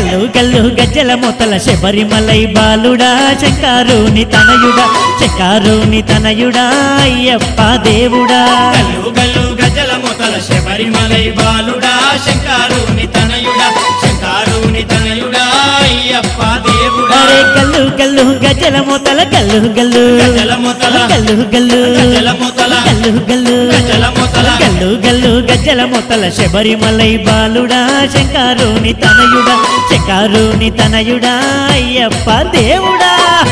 గల్లు గల్లు గజ్జల మొతల శబరిమలై బాలుడా శంకారుని తనయుడా శంకారుని తనయుడా అయ్యప్ప దేవుడా గల్లు గల్లు గజల మొతల శబరిమలై బాలుడా శంకారుని తనయుడా శంకారుని తనయుడా అయ్యప్ప దేవుడా అరే గల్లు గల్లు గజ్జల మొతల గల్లు గల్లు గజల మొతల గల్లు గల్లు గజల మొతల గల్లు గల్లు గజల మొతల గల్లు గల్లు గజ్జల మొతల శబరిమలై బాలుడా శంకారుని తనయుడా శంకారుని తనయుడా అయ్యప్ప దేవుడా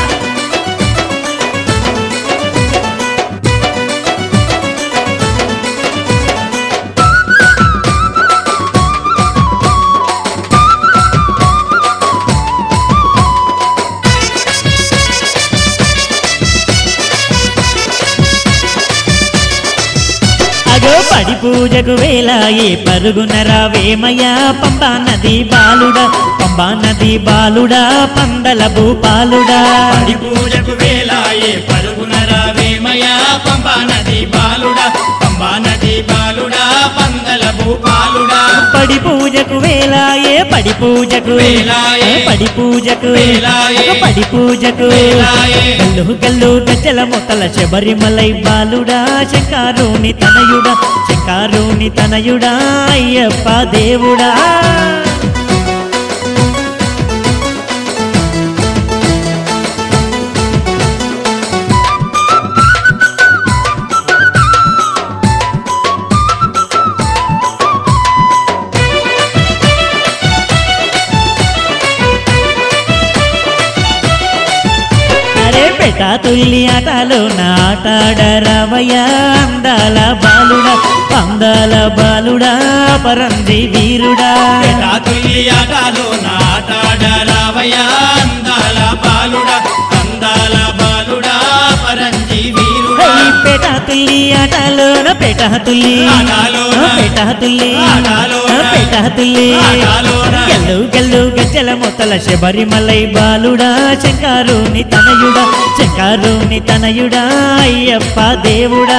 అగో పడి పూజకు వేలాయే పరుగున రావేమయ్యా పంబా నది బాలుడా పంబా నది బాలుడా పందల భూపాలుడా పడి పూజకు వేలాయే పరుగున రావేమయా పంబా నది బాలుడా పంబా నది బాలుడా పందల భూపాలుడా పడి పూజకు వేలాయే పడి పూజకు వేలాయే. పడి పూజకు వేలాయే. అగో పడి పూజకు వేలాయే. గల్లు గల్లు గజ్జల మొతల శబరిమలై బాలుడా శంకారుని తనయుడా శంకారుని తనయుడా అయ్యప్ప దేవుడా అరే పెట తుల్లి ఆటలో నాటాడరవయ్యా అందాల బాలుడా అందాల బాలుడా పరంజి వీరుడా తుల్లి ఆటలో నాటాడరావయ్యా అందాల బాలుడా అందాల బాలుడా పరంజి వీరుడా ఈ పెట తుల్లి ఆటలోన పెట తుల్లి ఆటలోన. పెట తుల్లి ఆటలోన. పెట తుల్లి ఆటలోన. గల్లు గల్లు గజ్జల మొత్తల శబరిమలై బాలుడా శంకారుని తనయుడా శంకారుని తనయుడా అయ్యప్ప దేవుడా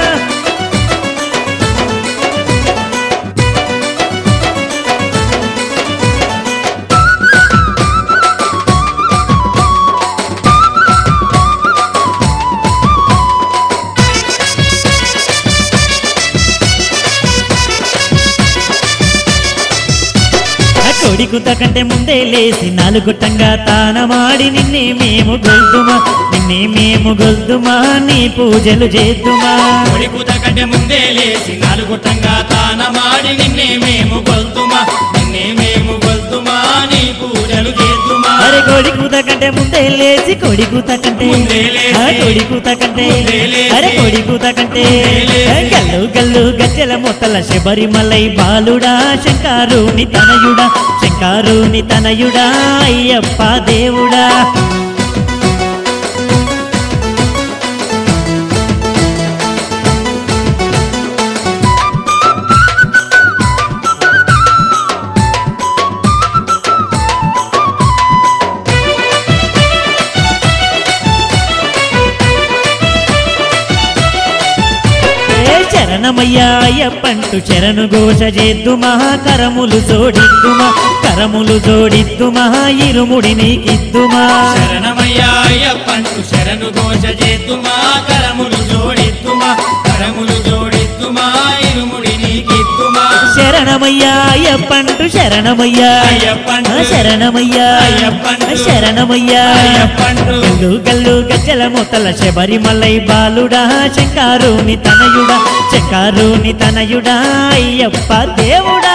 కొడికుత కంటే ముందే లేసి నాలుగుట్టంగా తానమాడి నిన్నే మేము గొల్దుమా నిన్నే మేము గొల్దుమా నీ పూజలు చేద్దుమా కొడికుత కంటే ముందే లేచి నాలుగుట్టంగా తానమాడి నిన్నే మేము గొల్తుమా నిన్నే మేము గొల్తుమా నీ పూజలు చేద్దుమా అరే కొడికుత కంటే ముందే లేచి కొడికుత కంటే ముందే లేచి. ఆ కొడికుత కంటే ముందే లేచి. అరే కొడికుత కంటే ముందే లేచి. గల్లు గల్లు గజ్జల మొత్తల శబరిమలై బాలుడా శంకారుని తనయుడా శంకారుని తనయుడా అయ్యప్ప దేవుడా ఏ శరణమయ్యా అయ్యప్పంటూ శరణు ఘోష చేద్దుమా కరములు జోడిద్దుమా కరములు జోడిద్దుమా ఇరుముడి నీకిద్దుమా శరణమయ్యా అయ్యప్పంటూ శరణు ఘోష చేద్దుమా కరములు జోడిద్దుమా కరములు జోడిద్దుమా ఇరుముడి నీకిద్దుమా శరణమయ్యా అయ్యప్పంటూ శరణమయ్యా అయ్యప్పంటూ ఆ శరణమయ్యా అయ్యప్పంటూ ఆ శరణమయ్యా అయ్యప్పంటూ గల్లు గల్లు గజ్జల మొత్తల శబరిమలై బాలుడా శంకారుని తనయుడా శంకారుని తనయుడా అయ్యప్ప దేవుడా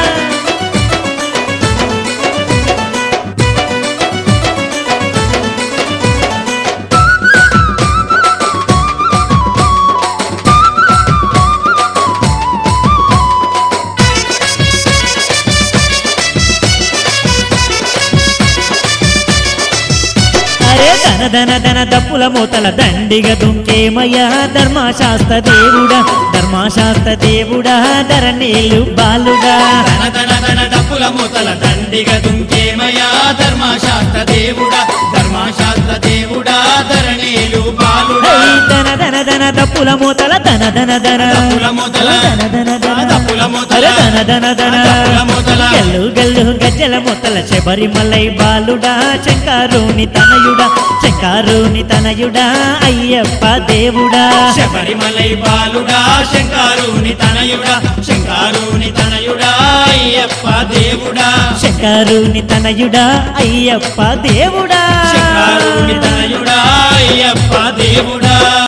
అరే ధన ధన ధన దప్పుల మూతల దండిగ దుంకేమయ్యా ధర్మశాస్త్ర దేవుడా ధర్మశాస్త్ర దేవుడా ధరణీలు బాలుడా తన తన తన డప్పుల మూతల దండిగ దుంకేమయా ధర్మశాస్త్ర దేవుడా ధర్మశాస్త్ర దేవుడా ధరణీలు బాలుడా హై ధన ధన ధన దప్పుల మూతల ధన ధన ధన దప్పుల మూతల, ధన ధన ధన దప్పుల మూతల, అరే ధన ధన ధన డప్పుల మూతల. గల్లు గల్లు గజ్జల మూతల శబరిమలై బాలుడా శంకారుని తనయుడా శంకారుని తనయుడా అయ్యప్ప దేవుడా శబరిమలై బాలుడా శంకారుని తనయుడా శంకారుని తనయుడా అయ్యప్ప దేవుడా శంకారుని తనయుడా అయ్యప్ప దేవుడా శంకారుని తనయుడా అయ్యప్ప దేవుడా